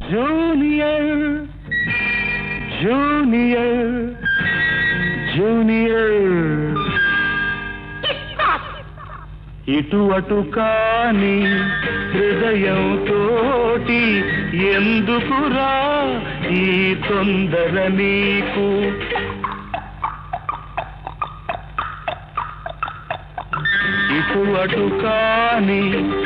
Junior junior junior ఇటు అటు కాని హృదయంతోటి ఎందుకురా ఈ తొందర నీకు ఇటు అటు కాని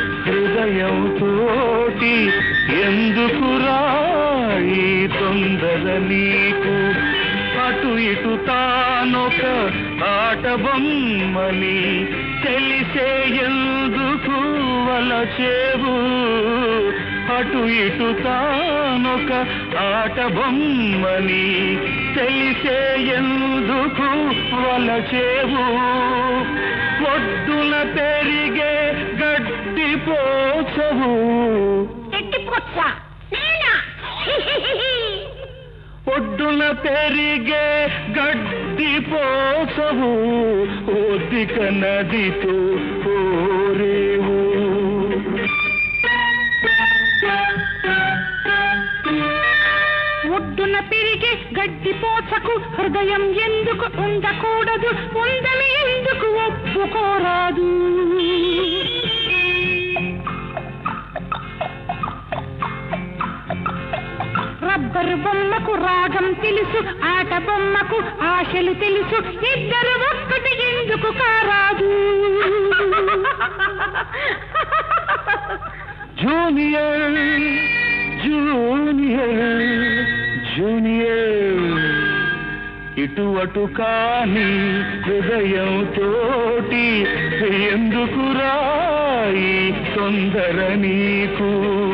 హృదయంతోటి ఎందుకురా ఈ తొందర నీకు అటు ఇటు తానొక ఆట బొమ్మని తెలిసే ఎందుకు వలచేవు అటు ఇటు తానొక ఆట బొమ్మని తెలిసే ఎందుకు వలచేవు ఒడ్డున పెరిగే గడ్డి పోచవు ఎట్టిపోచ్చా నేనా ఒడ్డున పెరిగే గడ్డి పోసవు ఓదిక నదితో పోరేవు ఒడ్డున పెరిగే గడ్డి పోచకు హృదయం ఎందుకు ఉండకూడదు ఉందని ఎందుకు ఒప్పుకోరాదు రబ్బరు బొమ్మకు రాగం తెలుసు ఆట బొమ్మకు ఆశలు తెలుసు ఇద్దరు ఒక్కటి ఎందుకు కారాదు జూనియర్ జూనియర్ జూనియర్ ఇటు అటు కాని హృదయం తోటి ఎందుకు రాయి తొందర నీకు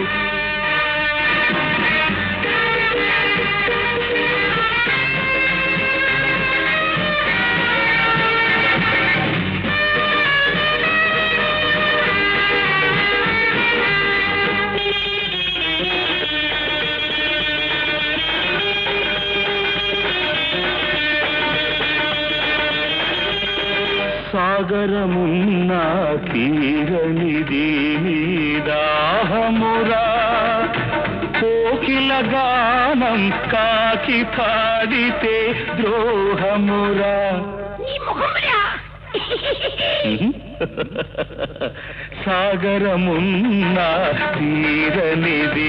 సాగరమున్న తీరనిది దాహమురా కోకిల గానం కాకి పాడితే ద్రోహమురా నీ ముఖమురా సాగరమున్న తీరనిది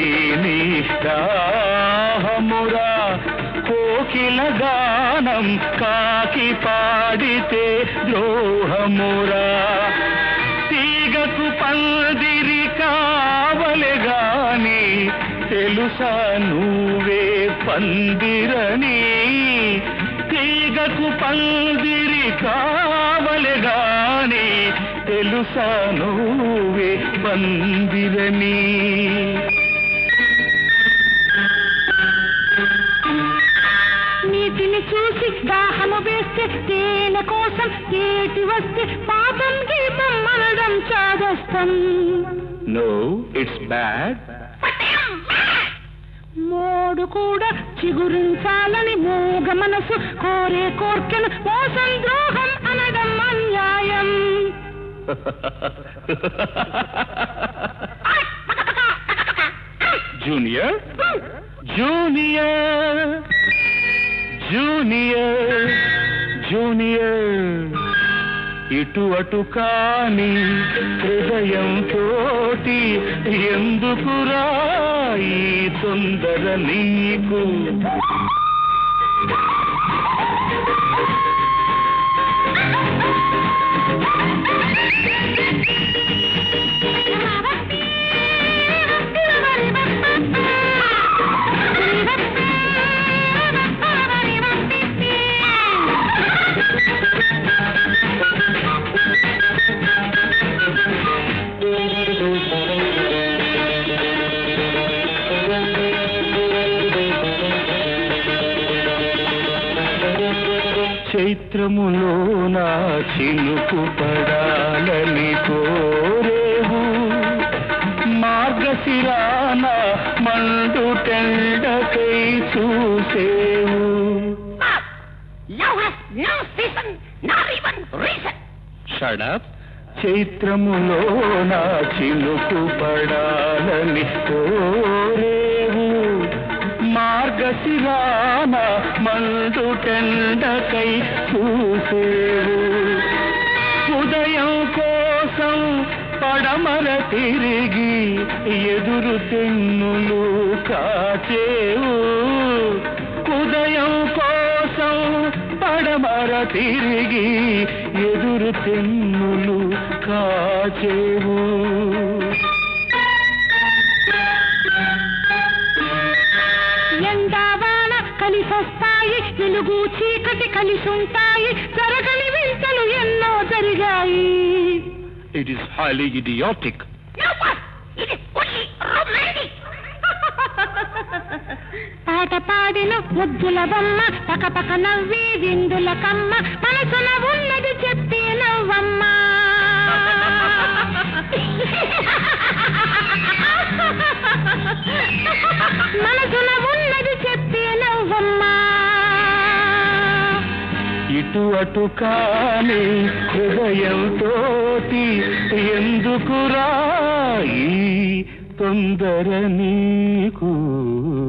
దాహమురా కోకిల గానం కాకి పాడితే ద్రోహమురా తీగకు పందిరి కావలె గాని తెలుసా నువ్వే పందిరని తీగకు పందిరి కావలె గాని తెలుసా నువ్వే పందిరని నీటిని చూసి దాహము వేస్తే తేనె కోసం ఏటి వస్తే పాపం గీపం మనడం చాదస్తం నో ఇట్స్ బ్యాడ్ మోడు కూడా చిగురించాలని మూగ మనసు కోరే కోర్కెను మోసం ద్రోహం అనడం అన్యాయం జూనియర్ జూనియర్ జూనియర్ జూనియర్ ఇటు అటు కాని హృదయం తోటి ఎందుకురా ఈ తొందర నీకు చైత్రములో నా చినుకు పడాలని కోరేవు మార్గశిరాన మండు టెండకై చూసేవు Love has no season, not even reason. Shut up చైత్రములో నా చినుకు పడాలని కోరేవు తీరాన మండుటెండకై చూసేవు ఉదయం కోసం పడమర తిరిగి ఎదురు తెన్నులు కాచేవు ఉదయం కోసం పడమర తిరిగి ఎదురు తెన్నులు కాచేవు ఎండావాన కలిసొస్తాయి వెలుగు చీకటి కలిసుంటాయి జరగని వింతలు ఎన్నో జరిగాయి ఇట్ ఈస్ హైలీ ఇడియాటిక్ పాట పాడిన ముద్దుల బొమ్మ పక పక నవ్వి విందుల కమ్మ మనసున ఉన్నది చెప్పి నవ్వమ్మ మనసున ఉన్నది చెప్పి నవ్వమ్మ ఇటు అటు కాని హృదయంతోటి ఎందుకు రాయి తొందర నీకు